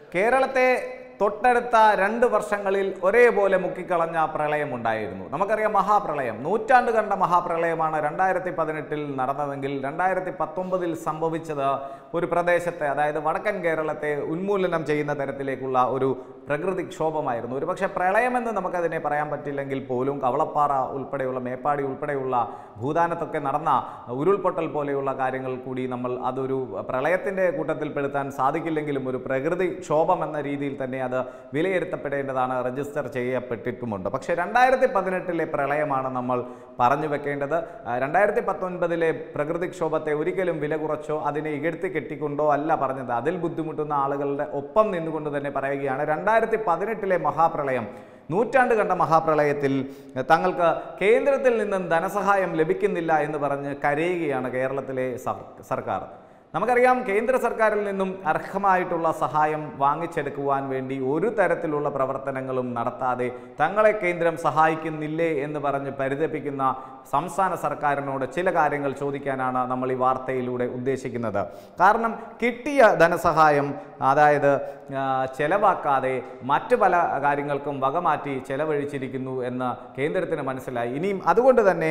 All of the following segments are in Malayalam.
കേരളത്തെ തൊട്ടടുത്ത രണ്ട് വർഷങ്ങളിൽ ഒരേപോലെ മുക്കിക്കളഞ്ഞ പ്രളയമുണ്ടായിരുന്നു നമുക്കറിയാം മഹാപ്രളയം നൂറ്റാണ്ട് കണ്ട മഹാപ്രളയമാണ് രണ്ടായിരത്തി പതിനെട്ടിൽ നടന്നതെങ്കിൽ രണ്ടായിരത്തി പത്തൊമ്പതിൽ സംഭവിച്ചത് ഒരു പ്രദേശത്തെ അതായത് വടക്കൻ കേരളത്തെ ഉന്മൂലനം ചെയ്യുന്ന തരത്തിലേക്കുള്ള ഒരു പ്രകൃതിക്ഷോഭമായിരുന്നു ഒരു പക്ഷേ പ്രളയമെന്ന് നമുക്കതിനെ പറയാൻ പറ്റില്ലെങ്കിൽ പോലും കവളപ്പാറ ഉൾപ്പെടെയുള്ള മേപ്പാടി ഉൾപ്പെടെയുള്ള ഭൂതാനത്തൊക്കെ നടന്ന ഉരുൾപൊട്ടൽ പോലെയുള്ള കാര്യങ്ങൾ കൂടി നമ്മൾ അതൊരു പ്രളയത്തിൻ്റെ കൂട്ടത്തിൽ പെടുത്താൻ സാധിക്കില്ലെങ്കിലും ഒരു പ്രകൃതി ക്ഷോഭം എന്ന രീതിയിൽ തന്നെ അത് വിലയിരുത്തപ്പെടേണ്ടതാണ് രജിസ്റ്റർ ചെയ്യപ്പെട്ടിട്ടുമുണ്ട് പക്ഷേ രണ്ടായിരത്തി പതിനെട്ടിലെ പ്രളയമാണ് നമ്മൾ പറഞ്ഞു വെക്കേണ്ടത് ആ, രണ്ടായിരത്തി പത്തൊൻപതിലെ പ്രകൃതിക്ഷോഭത്തെ ഒരിക്കലും വില കുറച്ചോ അതിനെ ഇകഴ്ത്തി കെട്ടിക്കൊണ്ടോ അല്ല പറഞ്ഞത് അതിൽ ബുദ്ധിമുട്ടുന്ന ആളുകളുടെ ഒപ്പം നിന്നുകൊണ്ട് തന്നെ പറയുകയാണ് രണ്ടായിരത്തി പതിനെട്ടിലെ മഹാപ്രളയം നൂറ്റാണ്ട് കണ്ട മഹാപ്രളയത്തിൽ തങ്ങൾക്ക് കേന്ദ്രത്തിൽ നിന്നും ധനസഹായം ലഭിക്കുന്നില്ല എന്ന് പറഞ്ഞ് കരയുകയാണ് കേരളത്തിലെ സർ- സർക്കാർ നമുക്കറിയാം കേന്ദ്ര സർക്കാരിൽ നിന്നും അർഹമായിട്ടുള്ള സഹായം വാങ്ങിച്ചെടുക്കുവാൻ വേണ്ടി ഒരു തരത്തിലുള്ള പ്രവർത്തനങ്ങളും നടത്താതെ തങ്ങളെ കേന്ദ്രം സഹായിക്കുന്നില്ലേ എന്ന് പറഞ്ഞ് പരിതപിക്കുന്ന സംസ്ഥാന സർക്കാരിനോട് ചില കാര്യങ്ങൾ ചോദിക്കാനാണ് നമ്മൾ ഈ വാർത്തയിലൂടെ ഉദ്ദേശിക്കുന്നത് കാരണം കിട്ടിയ ധനസഹായം അതായത് ആ, ചെലവാക്കാതെ മറ്റ് പല കാര്യങ്ങൾക്കും വകമാറ്റി ചെലവഴിച്ചിരിക്കുന്നു എന്ന് കേന്ദ്രത്തിന് മനസ്സിലായി ഇനിയും അതുകൊണ്ട് തന്നെ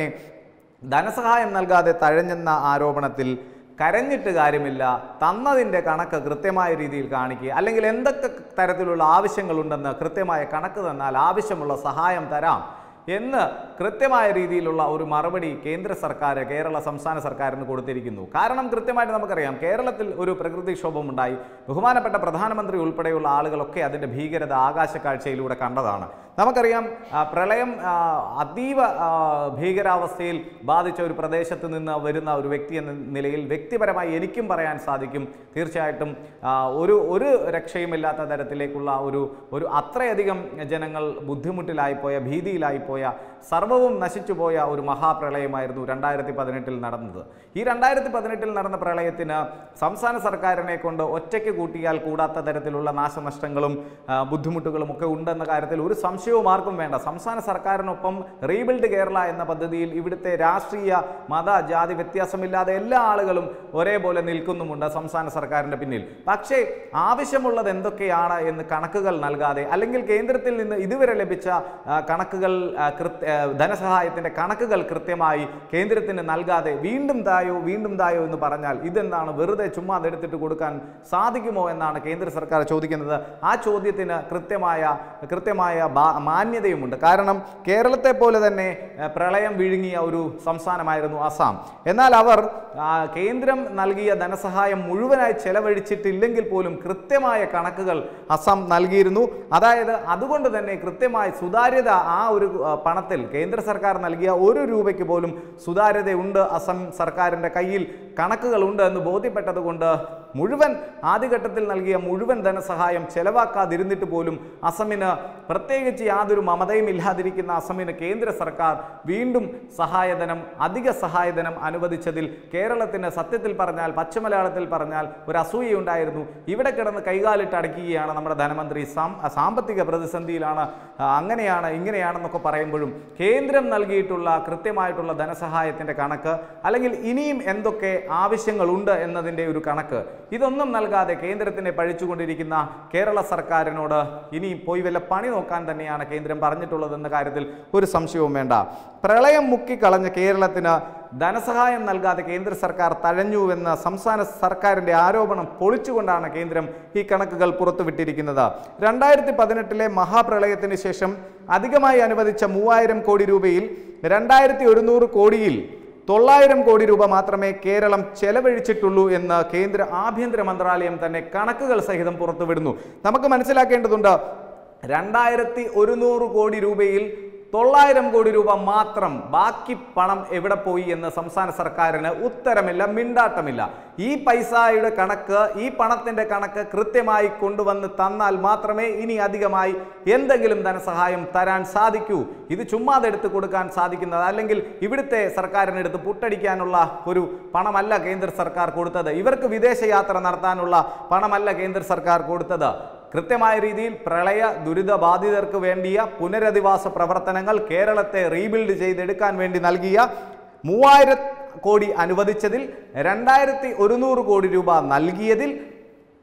ധനസഹായം നൽകാതെ തഴഞ്ഞെന്ന ആരോപണത്തിൽ കരഞ്ഞിട്ട് കാര്യമില്ല തന്നതിൻ്റെ കണക്ക് കൃത്യമായ രീതിയിൽ കാണിക്കുക അല്ലെങ്കിൽ എന്തൊക്കെ തരത്തിലുള്ള ആവശ്യങ്ങളുണ്ടെന്ന് കൃത്യമായ കണക്ക് തന്നാൽ ആവശ്യമുള്ള സഹായം തരാം എന്ന് കൃത്യമായ രീതിയിലുള്ള ഒരു മറുപടി കേന്ദ്ര സർക്കാർ കേരള സംസ്ഥാന സർക്കാരിന് കൊടുത്തിരിക്കുന്നു കാരണം കൃത്യമായിട്ട് നമുക്കറിയാം കേരളത്തിൽ ഒരു പ്രകൃതിക്ഷോഭം ഉണ്ടായി ബഹുമാനപ്പെട്ട പ്രധാനമന്ത്രി ഉൾപ്പെടെയുള്ള ആളുകളൊക്കെ അതിൻ്റെ ഭീകരത ആകാശക്കാഴ്ചയിലൂടെ കണ്ടതാണ് നമുക്കറിയാം ആ, പ്രളയം ആ, അതീവ ആ, ഭീകരാവസ്ഥയിൽ ബാധിച്ച ഒരു പ്രദേശത്ത് നിന്ന് വരുന്ന ഒരു വ്യക്തി എന്ന നിലയിൽ വ്യക്തിപരമായി എനിക്കും പറയാൻ സാധിക്കും തീർച്ചയായിട്ടും ആ, ഒരു ഒരു രക്ഷയുമില്ലാത്ത തരത്തിലേക്കുള്ള ഒരു ഒരു അത്രയധികം ജനങ്ങൾ ബുദ്ധിമുട്ടിലായിപ്പോയ ഭീതിയിലായിപ്പോയ സർവവും നശിച്ചുപോയ ഒരു മഹാപ്രളയമായിരുന്നു രണ്ടായിരത്തി പതിനെട്ടിൽ നടന്നത് ഈ രണ്ടായിരത്തി പതിനെട്ടിൽ നടന്ന പ്രളയത്തിന് സംസ്ഥാന സർക്കാരിനെ കൊണ്ട് ഒറ്റയ്ക്ക് കൂട്ടിയാൽ കൂടാത്ത തരത്തിലുള്ള നാശനഷ്ടങ്ങളും ആ, ബുദ്ധിമുട്ടുകളും ഒക്കെ ഉണ്ടെന്ന കാര്യത്തിൽ ഒരു സംശയവും ആർക്കും വേണ്ട സംസ്ഥാന സർക്കാരിനൊപ്പം റീബിൽഡ് കേരള എന്ന പദ്ധതിയിൽ ഇവിടുത്തെ രാഷ്ട്രീയ മത ജാതി വ്യത്യാസമില്ലാതെ എല്ലാ ആളുകളും ഒരേപോലെ നിൽക്കുന്നുമുണ്ട് സംസ്ഥാന സർക്കാരിൻ്റെ പിന്നിൽ പക്ഷേ ആവശ്യമുള്ളത് എന്തൊക്കെയാണ് എന്ന് കണക്കുകൾ നൽകാതെ അല്ലെങ്കിൽ കേന്ദ്രത്തിൽ നിന്ന് ഇതുവരെ ലഭിച്ച ആ, കണക്കുകൾ ആ, കൃത്യ ആ, ധനസഹായത്തിൻ്റെ കണക്കുകൾ കൃത്യമായി കേന്ദ്രത്തിന് നൽകാതെ വീണ്ടും തായോ വീണ്ടും തായോ എന്ന് പറഞ്ഞാൽ ഇതെന്താണ് വെറുതെ ചുമ്മാ അതെടുത്തിട്ട് കൊടുക്കാൻ സാധിക്കുമോ എന്നാണ് കേന്ദ്ര സർക്കാർ ചോദിക്കുന്നത് ആ ചോദ്യത്തിന് കൃത്യമായ കൃത്യമായ ബാ- മാന്യതയുമുണ്ട് കാരണം കേരളത്തെ പോലെ തന്നെ ആ, പ്രളയം വിഴുങ്ങിയ ഒരു സംസ്ഥാനമായിരുന്നു അസാം എന്നാൽ അവർ ആ, കേന്ദ്രം നൽകിയ ധനസഹായം മുഴുവനായി ചെലവഴിച്ചിട്ടില്ലെങ്കിൽ പോലും കൃത്യമായ കണക്കുകൾ അസം നൽകിയിരുന്നു അതായത് അതുകൊണ്ട് തന്നെ കൃത്യമായി സുതാര്യത ആ ഒരു ആ, പണത്തിൽ കേന്ദ്ര സർക്കാർ നൽകിയ ഒരു രൂപയ്ക്ക് പോലും സുതാര്യതയുണ്ട് അസം സർക്കാരിൻ്റെ കയ്യിൽ കണക്കുകളുണ്ട് എന്ന് ബോധ്യപ്പെട്ടതുകൊണ്ട് മുഴുവൻ ആദ്യഘട്ടത്തിൽ നൽകിയ മുഴുവൻ ധനസഹായം ചെലവാക്കാതിരുന്നിട്ട് പോലും അസമിന് പ്രത്യേകിച്ച് യാതൊരു മമതയും ഇല്ലാതിരിക്കുന്ന അസമിന് കേന്ദ്ര സർക്കാർ വീണ്ടും സഹായധനം അധിക സഹായധനം അനുവദിച്ചതിൽ കേരളത്തിന് സത്യത്തിൽ പറഞ്ഞാൽ പച്ചമലയാളത്തിൽ പറഞ്ഞാൽ ഒരു അസൂയയുണ്ടായിരുന്നു ഇവിടെ കിടന്ന് കൈകാലിട്ട് അടയ്ക്കുകയാണ് നമ്മുടെ ധനമന്ത്രി സാം സാമ്പത്തിക പ്രതിസന്ധിയിലാണ് ആ, അങ്ങനെയാണ് ഇങ്ങനെയാണെന്നൊക്കെ പറയുമ്പോഴും കേന്ദ്രം നൽകിയിട്ടുള്ള കൃത്യമായിട്ടുള്ള ധനസഹായത്തിൻ്റെ കണക്ക് അല്ലെങ്കിൽ ഇനിയും എന്തൊക്കെ ആവശ്യങ്ങളുണ്ട് എന്നതിൻ്റെ ഒരു കണക്ക് ഇതൊന്നും നൽകാതെ കേന്ദ്രത്തിനെ പഴിച്ചുകൊണ്ടിരിക്കുന്ന കേരള സർക്കാരിനോട് ഇനി പോയി വല്ല പണി നോക്കാൻ തന്നെയാണ് കേന്ദ്രം പറഞ്ഞിട്ടുള്ളതെന്ന കാര്യത്തിൽ ഒരു സംശയവും വേണ്ട പ്രളയം മുക്കിക്കളഞ്ഞ കേരളത്തിന് ധനസഹായം നൽകാതെ കേന്ദ്ര സർക്കാർ തഴഞ്ഞുവെന്ന സംസ്ഥാന സർക്കാരിൻ്റെ ആരോപണം പൊളിച്ചുകൊണ്ടാണ് കേന്ദ്രം ഈ കണക്കുകൾ പുറത്തുവിട്ടിരിക്കുന്നത് രണ്ടായിരത്തി പതിനെട്ടിലെ മഹാപ്രളയത്തിന് ശേഷം അധികമായി അനുവദിച്ച മൂവായിരം കോടി രൂപയിൽ രണ്ടായിരത്തി ഒരുന്നൂറ് കോടിയിൽ തൊള്ളായിരം കോടി രൂപ മാത്രമേ കേരളം ചെലവഴിച്ചിട്ടുള്ളൂ എന്ന് കേന്ദ്ര ആഭ്യന്തര മന്ത്രാലയം തന്നെ കണക്കുകൾ സഹിതം പുറത്തുവിടുന്നു നമുക്ക് മനസ്സിലാക്കേണ്ടതുണ്ട് രണ്ടായിരത്തി ഒരുന്നൂറ് കോടി രൂപയിൽ തൊള്ളായിരം കോടി രൂപ മാത്രം ബാക്കി പണം എവിടെ പോയി എന്ന് സംസ്ഥാന സർക്കാരിന് ഉത്തരമില്ല മിണ്ടാട്ടമില്ല ഈ പൈസയുടെ കണക്ക് ഈ പണത്തിന്റെ കണക്ക് കൃത്യമായി കൊണ്ടുവന്ന് തന്നാൽ മാത്രമേ ഇനി അധികമായി എന്തെങ്കിലും ധനസഹായം തരാൻ സാധിക്കൂ ഇത് ചുമ്മാതെ എടുത്ത് കൊടുക്കാൻ സാധിക്കുന്നത് അല്ലെങ്കിൽ ഇവിടുത്തെ സർക്കാരിനെടുത്ത് പുട്ടടിക്കാനുള്ള ഒരു പണമല്ല കേന്ദ്ര സർക്കാർ കൊടുത്തത് ഇവർക്ക് വിദേശയാത്ര നടത്താനുള്ള പണമല്ല കേന്ദ്ര സർക്കാർ കൊടുത്തത് കൃത്യമായ രീതിയിൽ പ്രളയ ദുരിതബാധിതർക്ക് വേണ്ടിയ പുനരധിവാസ പ്രവർത്തനങ്ങൾ കേരളത്തെ റീബിൽഡ് ചെയ്തെടുക്കാൻ വേണ്ടി നൽകിയ മൂവായിരം കോടി അനുവദിച്ചതിൽ രണ്ടായിരത്തി ഒരുന്നൂറ് കോടി രൂപ നൽകിയതിൽ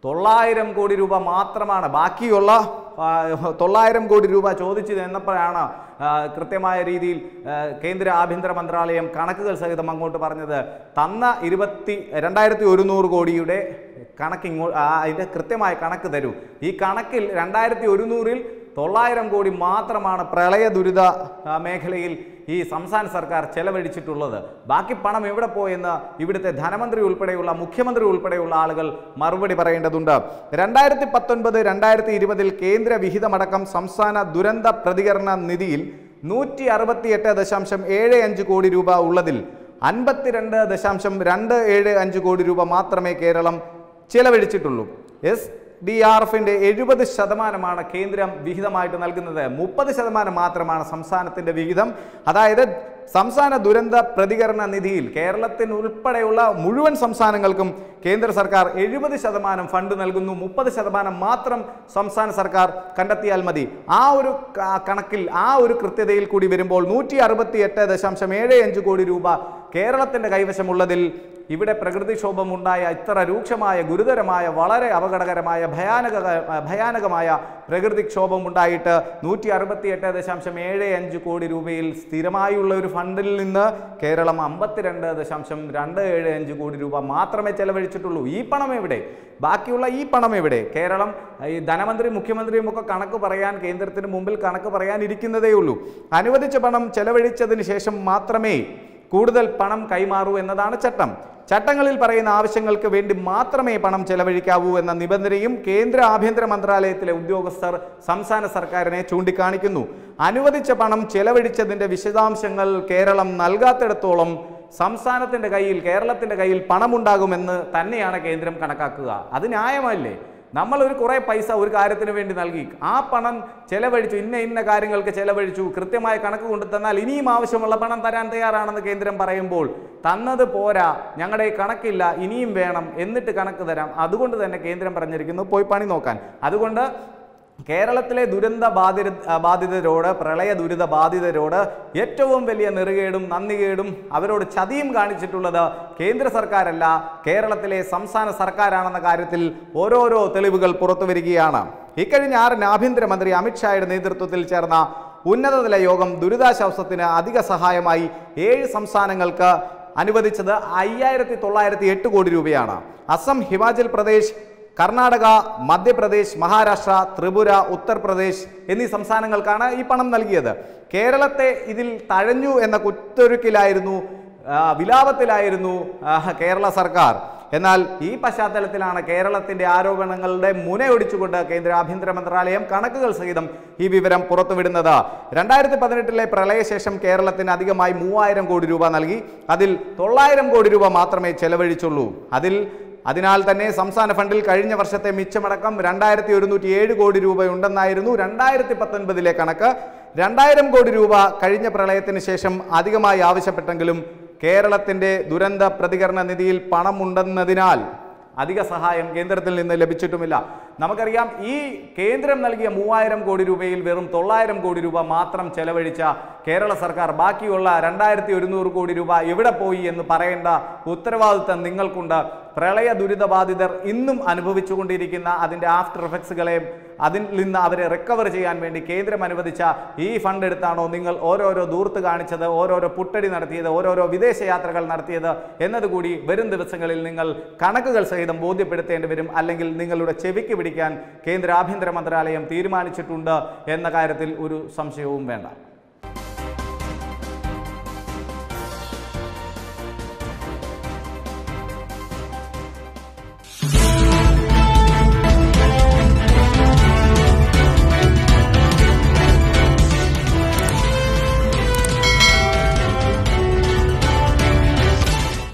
തൊള്ളായിരം കോടി രൂപ മാത്രമാണ് ബാക്കിയുള്ള ആ, തൊള്ളായിരം കോടി രൂപ ചോദിച്ചു എന്നപ്പോഴാണ് ആ, കൃത്യമായ രീതിയിൽ ആ, കേന്ദ്ര ആഭ്യന്തര മന്ത്രാലയം കണക്കുകൾ സഹിതം അങ്ങോട്ട് പറഞ്ഞത് തന്ന ഇരുപത്തി രണ്ടായിരത്തി ഒരുന്നൂറ് കോടിയുടെ കണക്ക് ഇങ്ങോ ആ, അതിൻ്റെ കൃത്യമായ കണക്ക് തരൂ ഈ കണക്കിൽ രണ്ടായിരത്തി ഒരുന്നൂറിൽ തൊള്ളായിരം കോടി മാത്രമാണ് പ്രളയ ദുരിത ആ, മേഖലയിൽ ഈ സംസ്ഥാന സർക്കാർ ചെലവഴിച്ചിട്ടുള്ളത് ബാക്കി പണം എവിടെ പോയെന്ന് ഇവിടുത്തെ ധനമന്ത്രി ഉൾപ്പെടെയുള്ള മുഖ്യമന്ത്രി ഉൾപ്പെടെയുള്ള ആളുകൾ മറുപടി പറയേണ്ടതുണ്ട് രണ്ടായിരത്തി പത്തൊൻപത് രണ്ടായിരത്തി ഇരുപതിൽ കേന്ദ്ര വിഹിതമടക്കം സംസ്ഥാന ദുരന്ത പ്രതികരണ നിധിയിൽ നൂറ്റി അറുപത്തിയെട്ട് ദശാംശം ഏഴ് അഞ്ച് കോടി രൂപ ഉള്ളതിൽ അൻപത്തിരണ്ട് ദശാംശം രണ്ട് ഏഴ് അഞ്ച് കോടി രൂപ മാത്രമേ കേരളം ചെലവഴിച്ചിട്ടുള്ളൂ എസ് ഡി ആർ എഫിന്റെ എഴുപത് ശതമാനമാണ് കേന്ദ്രം വിഹിതമായിട്ട് നൽകുന്നത് മുപ്പത് ശതമാനം മാത്രമാണ് സംസ്ഥാനത്തിന്റെ വിഹിതം അതായത് സംസ്ഥാന ദുരന്ത പ്രതികരണ നിധിയിൽ കേരളത്തിന് ഉൾപ്പെടെയുള്ള മുഴുവൻ സംസ്ഥാനങ്ങൾക്കും കേന്ദ്ര സർക്കാർ എഴുപത് ശതമാനം ഫണ്ട് നൽകുന്നു മുപ്പത് ശതമാനം മാത്രം സംസ്ഥാന സർക്കാർ കണ്ടെത്തിയാൽ മതി ആ ഒരു ക- കണക്കിൽ ആ ഒരു കൃത്യതയിൽ കൂടി വരുമ്പോൾ നൂറ്റി അറുപത്തി എട്ട് ദശാംശം ഏഴ് അഞ്ച് കോടി രൂപ കേരളത്തിന്റെ കൈവശമുള്ളതിൽ ഇവിടെ പ്രകൃതിക്ഷോഭം ഉണ്ടായ ഇത്ര രൂക്ഷമായ ഗുരുതരമായ വളരെ അപകടകരമായ ഭയാനക ഭയാനകമായ പ്രകൃതിക്ഷോഭം ഉണ്ടായിട്ട് നൂറ്റി അറുപത്തി എട്ട് ദശാംശം ഏഴ് അഞ്ച് കോടി രൂപയിൽ സ്ഥിരമായുള്ള ഒരു ഫണ്ടിൽ നിന്ന് കേരളം അമ്പത്തിരണ്ട് ദശാംശം രണ്ട് ഏഴ് അഞ്ച് കോടി രൂപ മാത്രമേ ചെലവഴിച്ചിട്ടുള്ളൂ ഈ പണം എവിടെ ബാക്കിയുള്ള ഈ പണം എവിടെ കേരളം ഈ ധനമന്ത്രി മുഖ്യമന്ത്രിയും ഒക്കെ കണക്ക് പറയാൻ കേന്ദ്രത്തിന് മുമ്പിൽ കണക്ക് പറയാൻ ഇരിക്കുന്നതേ ഉള്ളൂ അനുവദിച്ച പണം ചെലവഴിച്ചതിന് ശേഷം മാത്രമേ കൂടുതൽ പണം കൈമാറൂ എന്നതാണ് ചട്ടം ചട്ടങ്ങളിൽ പറയുന്ന ആവശ്യങ്ങൾക്ക് വേണ്ടി മാത്രമേ പണം ചെലവഴിക്കാവൂ എന്ന നിബന്ധനയും കേന്ദ്ര ആഭ്യന്തര മന്ത്രാലയത്തിലെ ഉദ്യോഗസ്ഥർ സംസ്ഥാന സർക്കാരിനെ ചൂണ്ടിക്കാണിക്കുന്നു അനുവദിച്ച പണം ചെലവഴിച്ചതിന്റെ വിശദാംശങ്ങൾ കേരളം നൽകാത്തിടത്തോളം സംസ്ഥാനത്തിന്റെ കയ്യിൽ കേരളത്തിന്റെ കയ്യിൽ പണമുണ്ടാകുമെന്ന് തന്നെയാണ് കേന്ദ്രം കണക്കാക്കുക അത് ന്യായമല്ലേ നമ്മൾ ഒരു കുറേ പൈസ ഒരു കാര്യത്തിന് വേണ്ടി നൽകി ആ പണം ചെലവഴിച്ചു ഇന്ന ഇന്ന കാര്യങ്ങൾക്ക് ചെലവഴിച്ചു കൃത്യമായ കണക്ക് കൊണ്ടു തന്നാൽ ഇനിയും ആവശ്യമുള്ള പണം തരാൻ തയ്യാറാണെന്ന് കേന്ദ്രം പറയുമ്പോൾ തന്നത് പോരാ ഞങ്ങളുടെ ഈ കണക്കില്ല ഇനിയും വേണം എന്നിട്ട് കണക്ക് തരാം അതുകൊണ്ട് തന്നെ കേന്ദ്രം പറഞ്ഞിരിക്കുന്നു പോയി പണി നോക്കാൻ അതുകൊണ്ട് കേരളത്തിലെ ദുരന്ത ബാധിത ബാധിതരോട് പ്രളയ ദുരിത ബാധിതരോട് ഏറ്റവും വലിയ നെറുകേടും നന്ദികേടും അവരോട് ചതിയും കാണിച്ചിട്ടുള്ളത് കേന്ദ്ര സർക്കാരല്ല കേരളത്തിലെ സംസ്ഥാന സർക്കാരാണെന്ന കാര്യത്തിൽ ഓരോരോ തെളിവുകൾ പുറത്തു വരികയാണ് ഇക്കഴിഞ്ഞ ആറിന് ആഭ്യന്തരമന്ത്രി അമിത്ഷായുടെ നേതൃത്വത്തിൽ ചേർന്ന ഉന്നതതല യോഗം ദുരിതാശ്വാസത്തിന് അധിക സഹായമായി ഏഴ് സംസ്ഥാനങ്ങൾക്ക് അനുവദിച്ചത് അയ്യായിരത്തി തൊള്ളായിരത്തി എട്ട് കോടി രൂപയാണ് അസം ഹിമാചൽ പ്രദേശ് കർണാടക മധ്യപ്രദേശ് മഹാരാഷ്ട്ര ത്രിപുര ഉത്തർപ്രദേശ് എന്നീ സംസ്ഥാനങ്ങൾക്കാണ് ഈ പണം നൽകിയത് കേരളത്തെ ഇതിൽ തഴഞ്ഞു എന്ന കുത്തൊരുക്കിലായിരുന്നു ആ, വിലാപത്തിലായിരുന്നു ആ, കേരള സർക്കാർ എന്നാൽ ഈ പശ്ചാത്തലത്തിലാണ് കേരളത്തിന്റെ ആരോപണങ്ങളുടെ മുനയൊടിച്ചുകൊണ്ട് കേന്ദ്ര ആഭ്യന്തര മന്ത്രാലയം കണക്കുകൾ സഹിതം ഈ വിവരം പുറത്തുവിടുന്നത് രണ്ടായിരത്തി പതിനെട്ടിലെ പ്രളയശേഷം കേരളത്തിന് അധികമായി മൂവായിരം കോടി രൂപ നൽകി അതിൽ തൊള്ളായിരം കോടി രൂപ മാത്രമേ ചെലവഴിച്ചുള്ളൂ അതിൽ അതിനാൽ തന്നെ സംസ്ഥാന ഫണ്ടിൽ കഴിഞ്ഞ വർഷത്തെ മിച്ചമടക്കം രണ്ടായിരത്തി ഒരുന്നൂറ്റി ഏഴ് കോടി രൂപയുണ്ടെന്നായിരുന്നു രണ്ടായിരത്തി പത്തൊൻപതിലെ കണക്ക് രണ്ടായിരം കോടി രൂപ കഴിഞ്ഞ പ്രളയത്തിന് ശേഷം അധികമായി ആവശ്യപ്പെട്ടെങ്കിലും കേരളത്തിന്റെ ദുരന്ത പ്രതികരണ നിധിയിൽ പണമുണ്ടെന്നതിനാൽ അധിക സഹായം കേന്ദ്രത്തിൽ നിന്ന് ലഭിച്ചിട്ടുമില്ല നമുക്കറിയാം ഈ കേന്ദ്രം നൽകിയ മൂവായിരം കോടി രൂപയിൽ വെറും തൊള്ളായിരം കോടി രൂപ മാത്രം ചെലവഴിച്ച കേരള സർക്കാർ ബാക്കിയുള്ള രണ്ടായിരത്തി ഒരുന്നൂറ് കോടി രൂപ എവിടെ പോയി എന്ന് പറയേണ്ട ഉത്തരവാദിത്തം നിങ്ങൾക്കുണ്ട് പ്രളയ ദുരിതബാധിതർ ഇന്നും അനുഭവിച്ചുകൊണ്ടിരിക്കുന്ന അതിൻ്റെ ആഫ്റ്റർ എഫക്ട്സുകളെ അതിൽ നിന്ന് അവരെ റിക്കവർ ചെയ്യാൻ വേണ്ടി കേന്ദ്രം അനുവദിച്ച ഈ ഫണ്ട് എടുത്താണോ നിങ്ങൾ ഓരോരോ ദൂർത്ത് കാണിച്ചത് ഓരോരോ പുട്ടടി നടത്തിയത് ഓരോരോ വിദേശ യാത്രകൾ നടത്തിയത് എന്നതുകൂടി വരും ദിവസങ്ങളിൽ നിങ്ങൾ കണക്കുകൾ സഹിതം ബോധ്യപ്പെടുത്തേണ്ടി വരും അല്ലെങ്കിൽ നിങ്ങളുടെ ചെവിക്ക് പിടിക്കാൻ കേന്ദ്ര ആഭ്യന്തര മന്ത്രാലയം തീരുമാനിച്ചിട്ടുണ്ട് എന്ന കാര്യത്തിൽ ഒരു സംശയവും വേണ്ട